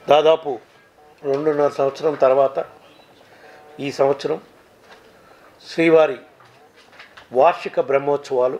దాదాపు రెండున్నర సంవత్సరం తర్వాత ఈ సంవత్సరం శ్రీవారి వార్షిక బ్రహ్మోత్సవాలు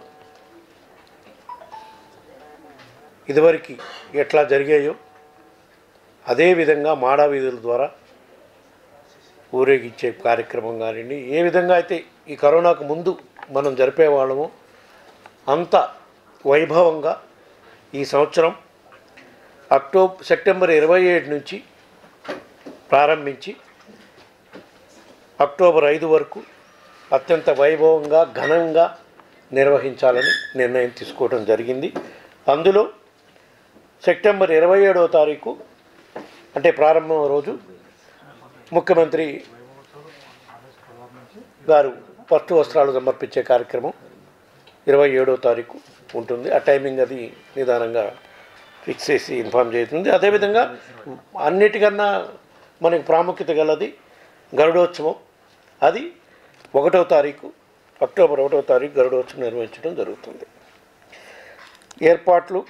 ఇదివరకు ఎట్లా జరిగాయో అదేవిధంగా మాడా వీధుల ద్వారా ఊరేగించే కార్యక్రమం కానివ్వండి ఏ విధంగా అయితే ఈ కరోనాకు ముందు మనం జరిపేవాళ్ళమో అంత వైభవంగా ఈ సంవత్సరం అక్టోబర్ సెప్టెంబర్ ఇరవై ఏడు నుంచి ప్రారంభించి అక్టోబర్ ఐదు వరకు అత్యంత వైభవంగా ఘనంగా నిర్వహించాలని నిర్ణయం తీసుకోవడం జరిగింది అందులో సెప్టెంబర్ ఇరవై ఏడవ తారీఖు అంటే ప్రారంభం రోజు ముఖ్యమంత్రి గారు పట్టు వస్త్రాలు సమర్పించే కార్యక్రమం ఇరవై ఏడో తారీఖు ఉంటుంది ఆ టైమింగ్ అది నిదానంగా ఫిక్స్ చేసి ఇన్ఫామ్ చేస్తుంది అదేవిధంగా అన్నిటికన్నా మనకి ప్రాముఖ్యత గలది గరుడోత్సవం అది ఒకటో తారీఖు అక్టోబర్ ఒకటో తారీఖు గరుడోత్సవం నిర్వహించడం జరుగుతుంది ఏర్పాట్లు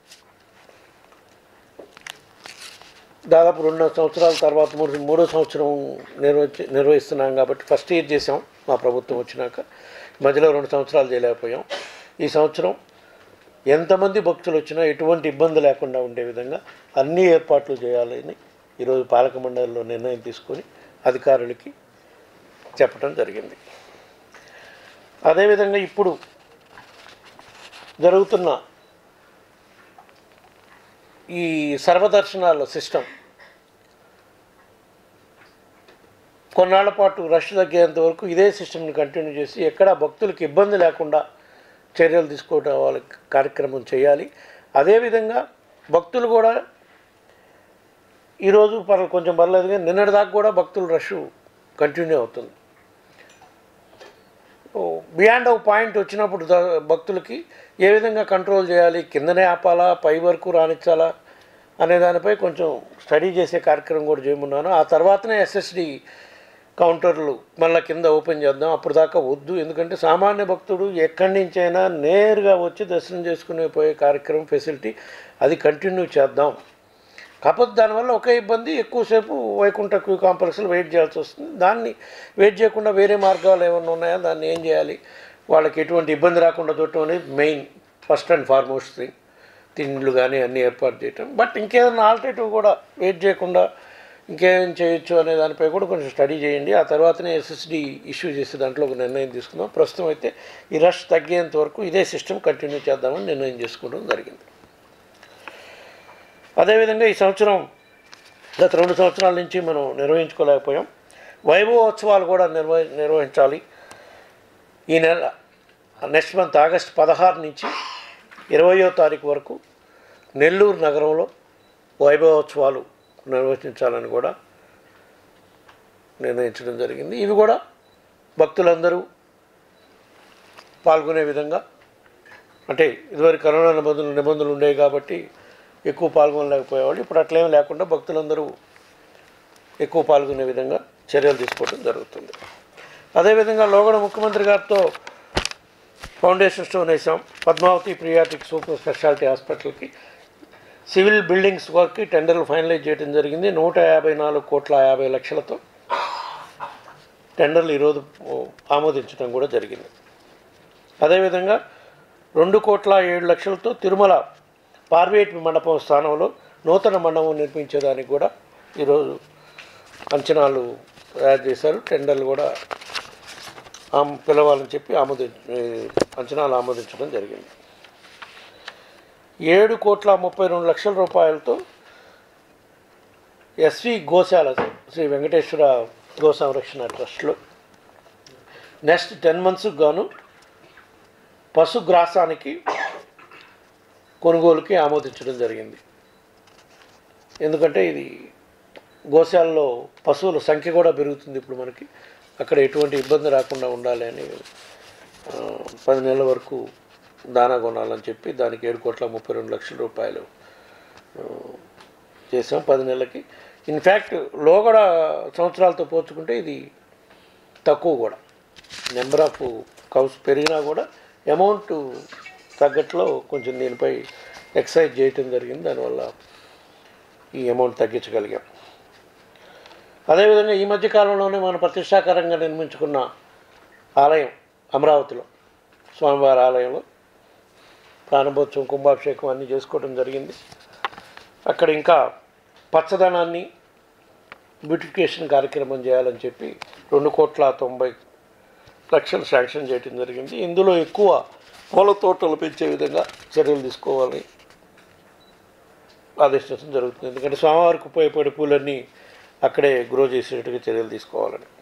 దాదాపు రెండున్నర సంవత్సరాల తర్వాత మూడు మూడో సంవత్సరం నిర్వహించి నిర్వహిస్తున్నాం కాబట్టి ఫస్ట్ ఇయర్ చేసాం మా ప్రభుత్వం వచ్చినాక మధ్యలో రెండు సంవత్సరాలు చేయలేకపోయాం ఈ సంవత్సరం ఎంతమంది భక్తులు వచ్చినా ఎటువంటి ఇబ్బంది లేకుండా ఉండే విధంగా అన్ని ఏర్పాట్లు చేయాలని ఈరోజు పాలక మండలిలో నిర్ణయం తీసుకొని అధికారులకి చెప్పడం జరిగింది అదేవిధంగా ఇప్పుడు జరుగుతున్న ఈ సర్వదర్శనాల సిస్టమ్ కొన్నాళ్ల పాటు రష్ తగ్గేంత వరకు ఇదే సిస్టమ్ని కంటిన్యూ చేసి ఎక్కడ భక్తులకు ఇబ్బంది లేకుండా చర్యలు తీసుకోవడం వాళ్ళ కార్యక్రమం చేయాలి అదేవిధంగా భక్తులు కూడా ఈరోజు పర్ కొంచెం పర్లేదు కానీ నిన్నటి దాకా కూడా భక్తుల రష్ కంటిన్యూ అవుతుంది బియాండ్ ఒక పాయింట్ వచ్చినప్పుడు ద- భక్తులకి ఏ విధంగా కంట్రోల్ చేయాలి కిందనే ఆపాలా పై వరకు రానిచ్చాలా అనే దానిపై కొంచెం స్టడీ చేసే కార్యక్రమం కూడా చేయమన్నాను ఆ తర్వాతనే ఎస్ఎస్డి కౌంటర్లు మళ్ళీ కింద ఓపెన్ చేద్దాం అప్పుడు దాకా వద్దు ఎందుకంటే సామాన్య భక్తుడు ఎక్కడి నుంచైనా నేరుగా వచ్చి దర్శనం చేసుకునే పోయే కార్యక్రమం ఫెసిలిటీ అది కంటిన్యూ చేద్దాం కాకపోతే దానివల్ల ఒకే ఇబ్బంది ఎక్కువసేపు వైకుంఠ క్యూ కాంప్లెక్స్లో వెయిట్ చేయాల్సి వస్తుంది దాన్ని వెయిట్ చేయకుండా వేరే మార్గాలు ఏమైనా ఉన్నాయా దాన్ని ఏం చేయాలి వాళ్ళకి ఎటువంటి ఇబ్బంది రాకుండా చూడటం అనేది main first and foremost thing తిండ్లు కానీ అన్నీ ఏర్పాటు చేయటం బట్ ఇంకేదైనా ఆల్టర్నేటివ్ కూడా వెయిట్ చేయకుండా ఇంకేం చేయొచ్చు అనే దానిపై కూడా కొంచెం స్టడీ చేయండి ఆ తర్వాతనే ఎస్ఎస్డి ఇష్యూ చేసే దాంట్లో ఒక నిర్ణయం తీసుకుందాం ప్రస్తుతం అయితే ఈ రష్ తగ్గేంత వరకు ఇదే సిస్టమ్ కంటిన్యూ చేద్దామని నిర్ణయం చేసుకోవడం జరిగింది అదేవిధంగా ఈ సంవత్సరం గత రెండు సంవత్సరాల నుంచి మనం నిర్వహించుకోలేకపోయాం వైభవోత్సవాలు కూడా నిర్వ నిర్వహించాలి ఈ నెల నెక్స్ట్ మంత్ ఆగస్ట్ పదహారు నుంచి ఇరవయో తారీఖు వరకు నెల్లూరు నగరంలో వైభవోత్సవాలు నిర్వహించాలని కూడా నిర్ణయించడం జరిగింది ఇవి కూడా భక్తులందరూ పాల్గొనే విధంగా అంటే ఇదివరకు కరోనా నిబంధనలు నిబంధనలు ఉండేవి కాబట్టి ఎక్కువ పాల్గొనలేకపోయేవాళ్ళు ఇప్పుడు అట్లేం లేకుండా భక్తులందరూ ఎక్కువ పాల్గొనే విధంగా చర్యలు తీసుకోవడం జరుగుతుంది అదేవిధంగా లోగడ ముఖ్యమంత్రి గారితో ఫౌండేషన్ స్టోన్ వేసాం పద్మావతి ప్రియాటిక్ సూపర్ స్పెషాలిటీ హాస్పిటల్కి సివిల్ బిల్డింగ్స్ వర్క్కి టెండర్లు ఫైనలైజ్ చేయడం జరిగింది నూట యాభై నాలుగు కోట్ల యాభై లక్షలతో టెండర్లు ఈరోజు ఆమోదించడం కూడా జరిగింది అదేవిధంగా రెండు కోట్ల ఏడు లక్షలతో తిరుమల పార్వేట్ మండపం స్థానంలో నూతన మండపం నిర్మించేదానికి కూడా ఈరోజు అంచనాలు తయారు చేశారు టెండర్లు కూడా ఆమ్- పిలవాలని చెప్పి ఆమోది ఏ, అంచనాలు ఆమోదించడం జరిగింది ఏడు కోట్ల ముప్పై రెండు లక్షల రూపాయలతో ఎస్వి గోశాల శ్రీ వెంకటేశ్వర గో సంరక్షణ ట్రస్ట్లో నెక్స్ట్ టెన్ మంత్స్కి గాను పశుగ్రాసానికి కొనుగోలుకి ఆమోదించడం జరిగింది ఎందుకంటే ఇది గోశాలలో పశువుల సంఖ్య కూడా పెరుగుతుంది ఇప్పుడు మనకి అక్కడ ఎటువంటి ఇబ్బంది రాకుండా ఉండాలి అని ఆ, పది నెలల వరకు దానా కొనాలని చెప్పి దానికి ఏడు కోట్ల ముప్పై రెండు లక్షల రూపాయలు ఆ, చేసాం పది నెలలకి ఇన్ఫ్యాక్ట్ లోగడ సంవత్సరాలతో పోల్చుకుంటే ఇది తక్కువ కూడా నెంబర్ ఆఫ్ కౌస్ పెరిగినా కూడా అమౌంట్ తగ్గట్లో కొంచెం దీనిపై ఎక్సైజ్ చేయటం జరిగింది దానివల్ల ఈ అమౌంట్ తగ్గించగలిగాం అదేవిధంగా ఈ మధ్య కాలంలోనే మనం ప్రతిష్టాకరంగా నిర్మించుకున్న ఆలయం అమరావతిలో స్వామివారి ఆలయంలో ప్రారంభోత్సవం కుంభాభిషేకం అన్నీ చేసుకోవడం జరిగింది అక్కడ ఇంకా పచ్చదనాన్ని బ్యూటిఫికేషన్ కార్యక్రమం చేయాలని చెప్పి రెండు కోట్ల తొంభై లక్షలు శాంక్షన్ చేయడం జరిగింది ఇందులో ఎక్కువ పూల తోటలు పెంచే విధంగా చర్యలు తీసుకోవాలని ఆదేశించడం జరుగుతుంది ఎందుకంటే స్వామివారికి ఉపయోగపడే పూలన్నీ అక్కడే గ్రో చేసేట్టుగా చర్యలు తీసుకోవాలని